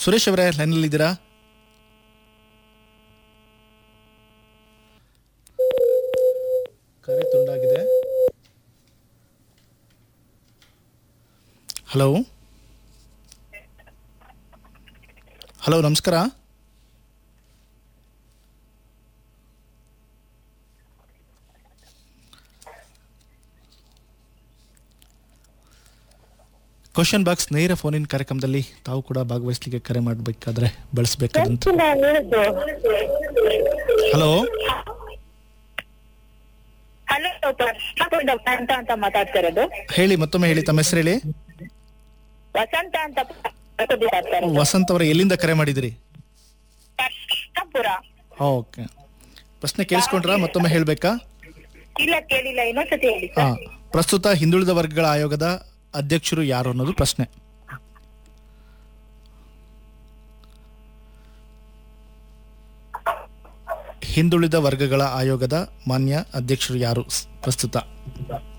ಸುರೇಶ್ ಅವರೇ ಲೈನಲ್ಲಿದ್ದೀರಾ ಕರೆ ತುಂಡಾಗಿದೆ ಹಲೋ ಹಲೋ ನಮಸ್ಕಾರ ಕ್ವಶನ್ ಬಾಕ್ಸ್ ನೇರ ಫೋನಿನ ಕಾರ್ಯಕ್ರಮದಲ್ಲಿ ತಾವು ಕೂಡ ಭಾಗವಹಿಸಲಿಕ್ಕೆ ಕರೆ ಮಾಡಬೇಕಾದ್ರೆ ಬಳಸಬೇಕಾದಂತ ಹಲೋ ಹಲೋ ವಸಂತ ಅಂತ ಮಾತಾಡ್ತಿರೋದು ಹೇಳಿ ಮತ್ತೊಮ್ಮೆ ಹೇಳಿ ತಮ್ಮ ಹೆಸರು ಹೇಳಿ ವಸಂತ ಅಂತ ಮಾತಾಡ್ತಿರೋದು ವಸಂತ್ ಅವರ ಎಲ್ಲಿಂದ ಕರೆ ಮಾಡಿದಿರಿ ಕೃಷ್ಣಪುರ ಓಕೆ ಪ್ರಶ್ನೆ ಕೇಳಿಸ್ಕೊಂಡ್ರಾ ಮತ್ತೊಮ್ಮೆ ಹೇಳಬೇಕಾ ಇಲ್ಲ ಕೇಳಿಲ್ಲ ಇನ್ನೊಂದ್ಸತಿ ಹೇಳಿ ಹಾ ಪ್ರಸ್ತುತ ಹಿಂದುಳಿದ ವರ್ಗಗಳ ಆಯೋಗದ ಅಧ್ಯಕ್ಷರು ಯಾರು ಅನ್ನೋದು ಪ್ರಶ್ನೆ ಹಿಂದುಳಿದ ವರ್ಗಗಳ ಆಯೋಗದ ಮಾನ್ಯ ಅಧ್ಯಕ್ಷರು ಯಾರು ಸ್- ಪ್ರಸ್ತುತ